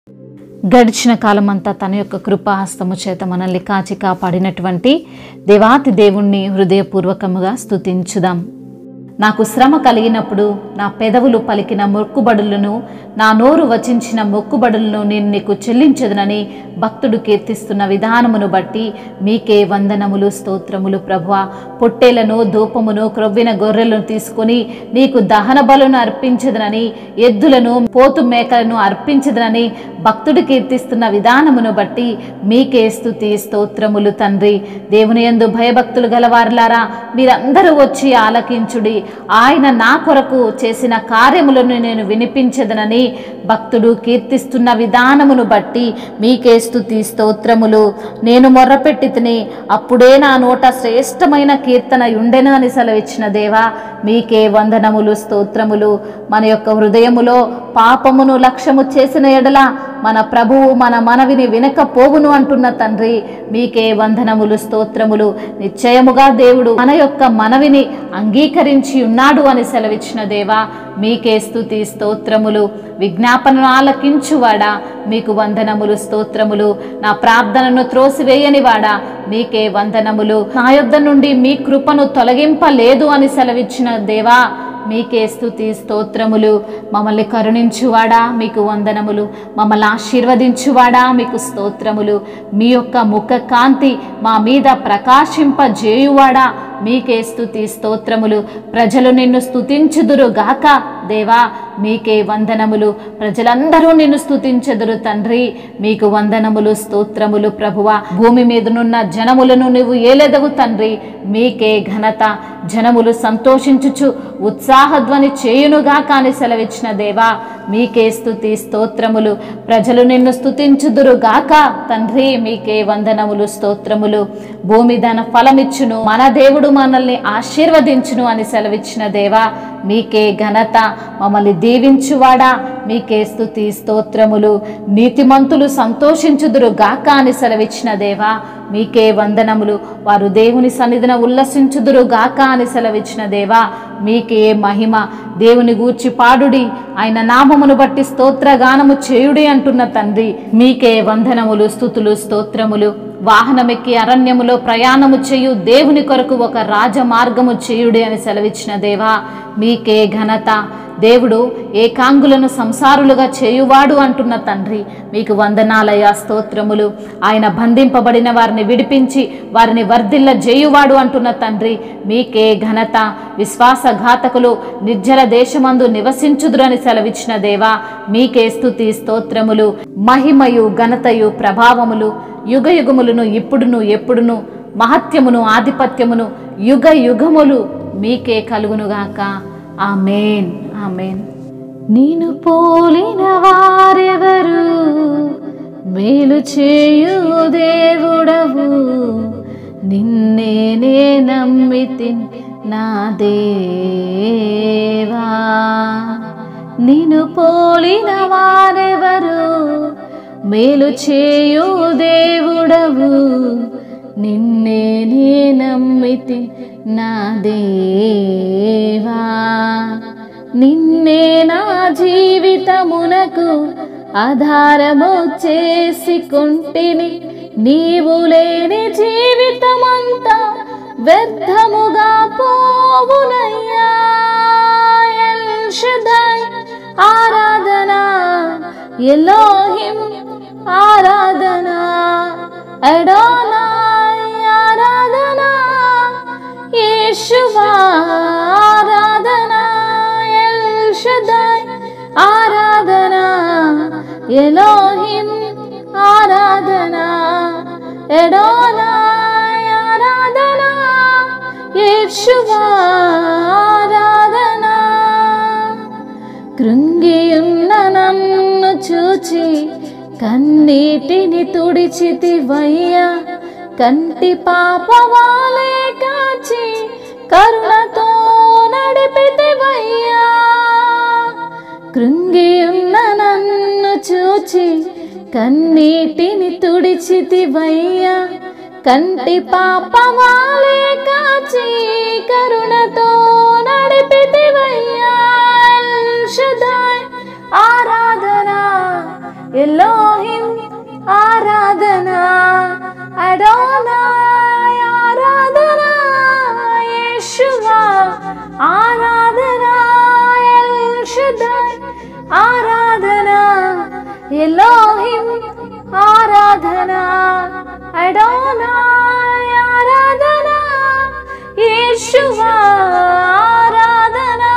గడిచిన కాలమంతా తన యొక్క కృపాహస్తము చేత మనల్ని కాచి కాపాడినటువంటి దేవాతి దేవుణ్ణి హృదయపూర్వకముగా స్తుతించుదాం నాకు శ్రమ కలిగినప్పుడు నా పెదవులు పలికిన మొక్కుబడులను నా నోరు వచించిన మొక్కుబడులను నేను నీకు చెల్లించదునని భక్తుడు కీర్తిస్తున్న విధానమును బట్టి మీకే వందనములు స్తోత్రములు ప్రభువ పొట్టేలను ధూపమును క్రొవ్విన గొర్రెలను తీసుకొని నీకు దహన బలును అర్పించదనని ఎద్దులను పోతు మేకలను అర్పించదనని భక్తుడు కీర్తిస్తున్న విధానమును బట్టి మీకే స్తుతి స్తోత్రములు తండ్రి దేవుని యందు భయభక్తులు గలవారులారా మీరందరూ వచ్చి ఆలకించుడి ఆయన నా కొరకు చేసిన కార్యములను నేను వినిపించదనని భక్తుడు కీర్తిస్తున్న విధానమును బట్టి మీకే స్తుతి స్తోత్రములు నేను మొర్రపెట్టి తిని అప్పుడే నా నోట శ్రేష్టమైన కీర్తన ఉండెను అని సెలవిచ్చిన దేవా మీకే వందనములు స్తోత్రములు మన యొక్క హృదయములో పాపమును లక్ష్యము చేసిన ఎడల మన ప్రభువు మన మనవిని వినకపోవును అంటున్న తండ్రి మీకే వందనములు స్తోత్రములు నిశ్చయముగా దేవుడు మన యొక్క మనవిని అంగీకరించి ఉన్నాడు అని సెలవిచ్చిన దేవా మీకే స్తుతి స్తోత్రములు విజ్ఞాపనను ఆలకించువాడా మీకు వందనములు స్తోత్రములు నా ప్రార్థనను త్రోసివేయని వాడా మీకే వందనములు నా యొద్ద నుండి మీ కృపను తొలగింపలేదు అని సెలవిచ్చిన దేవా మీకే స్తుతి స్తోత్రములు మమ్మల్ని కరుణించువాడా మీకు వందనములు మమ్మల్ని ఆశీర్వదించువాడా మీకు స్తోత్రములు మీ యొక్క ముఖ కాంతి మా మీద ప్రకాశింపజేయువాడా మీకే స్తుతి స్తోత్రములు ప్రజలు నిన్ను స్తుతించుదురు గాక దేవా మీకే వందనములు ప్రజలందరూ నిన్ను స్తుతించదురు తండ్రి మీకు వందనములు స్తోత్రములు ప్రభువ భూమి మీదనున్న జనములను నువ్వు ఏలెదవు తండ్రి మీకే ఘనత జనములు సంతోషించుచు ఉత్సాహధ్వని చేయునుగా కాని సెలవిచ్చిన దేవా మీకే స్తుతి స్తోత్రములు ప్రజలు నిన్ను స్తుతించుదురు గాక తండ్రి మీకే వందనములు స్తోత్రములు భూమి ధన ఫలమిచ్చును మన దేవుడు మనల్ని ఆశీర్వదించును అని సెలవిచ్చిన దేవా మీకే ఘనత మమ్మల్ని దీవించువాడా మీకే స్తుతి స్తోత్రములు నీతిమంతులు సంతోషించుదురు గాక అని సెలవిచ్చిన దేవా మీకే వందనములు వారు దేవుని సన్నిధిన ఉల్లసించుదురు గాక అని సెలవిచ్చిన దేవా మీకే మహిమ దేవుని గూర్చి పాడుడి ఆయన నామమును బట్టి స్తోత్రగానము చేయుడి అంటున్న తండ్రి మీకే వందనములు స్థుతులు స్తోత్రములు వాహనమెక్కి అరణ్యములో ప్రయాణము చేయు దేవుని కొరకు ఒక రాజమార్గము చేయుడి అని సెలవిచ్చిన దేవా మీకే ఘనత దేవుడు ఏకాంగులను సంసారులుగా చేయువాడు అంటున్న తండ్రి మీకు వందనాలయ స్తోత్రములు ఆయన బంధింపబడిన వారిని విడిపించి వారిని వర్ధిల్ల చేయువాడు అంటున్న తండ్రి మీకే ఘనత విశ్వాసఘాతకులు నిర్జల దేశమందు నివసించుదురని సెలవిచ్చిన దేవా మీకే స్తుతి స్తోత్రములు మహిమయు ఘనతయు ప్రభావములు యుగ యుగములను ఇప్పుడును ఎప్పుడును మహత్యమును ఆధిపత్యమును యుగ యుగములు మీకే కలుగునుగాక ఆమెన్ ఆమెన్ నేను పోలిన వారెవరు మేలు చేయు దేవుడవు నిన్నే నే నమ్మితి నా దేవా నిన్ను పోలిన వారెవరు మేలు చేయు దేవుడవు నిన్నే నే నమ్మితి నా దేవా నిన్నే నా జీవితమునకు ఆధారము చేసుకుంటిని నీవు లేని జీవితమంతా వ్యర్థముగా పోవునయ్యా ఎల్ షదాయ్ ఆరాధన ఎలోహిం ఆరాధన అడోనాయ్ ఆరాధన యేషువా ఆరాధన ఎల్ షదాయ్ ఆరాధన ఎలోహిం ఆరాధన ఎడోనాయ్ ఆరాధన యేషువా ఆరాధన కృంగియున్న నన్ను చూచి కన్నీటిని తుడిచితివయ్యా కంటి పాపవాలే కాచి కరుణతో నడిపితివయ్యా కృంగియున్న నన్ను చూచి కన్నీటిని తుడిచితివయ్యా కంటి పాపవాలే కాచి కరుణతో నడిపితివయ్యా ఎల్ షదాయ్ ఆరాధన ఎలోహిం ఆరాధనా అడోనాయ్ ఆరాధనా యేషువా ఆరాధనా ఎల్ షదాయ్ ఆరాధనా ఎలోహిం ఆరాధనా అడోనాయ్ ఆరాధనా యేషువా ఆరాధనా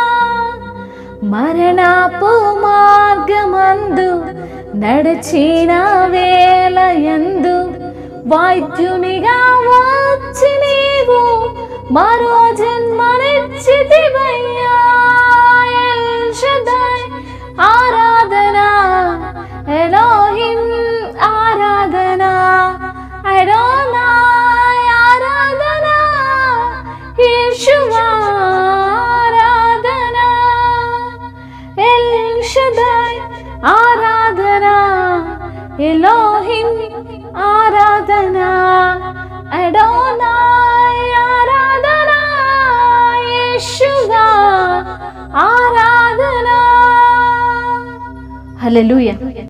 మరణపు మార్గమందు నడిచిన వేలయందు వైద్యునిగా వచ్చి నీవు మరో జన్మనిచ్చితివయ్యా ఎల్ షదాయ్ ఆరాధనా ఎలోహిం ఆరాధనా అడోనాయ్ ఆరాధనా యేషువా ఆరాధనా ఎల్ షదాయ్ ఆరాధనా ఎలోహిం ఆరాధనా అడోనాయ్ ఆరాధనా యేషువా ఆరాధనా హల్లెలూయా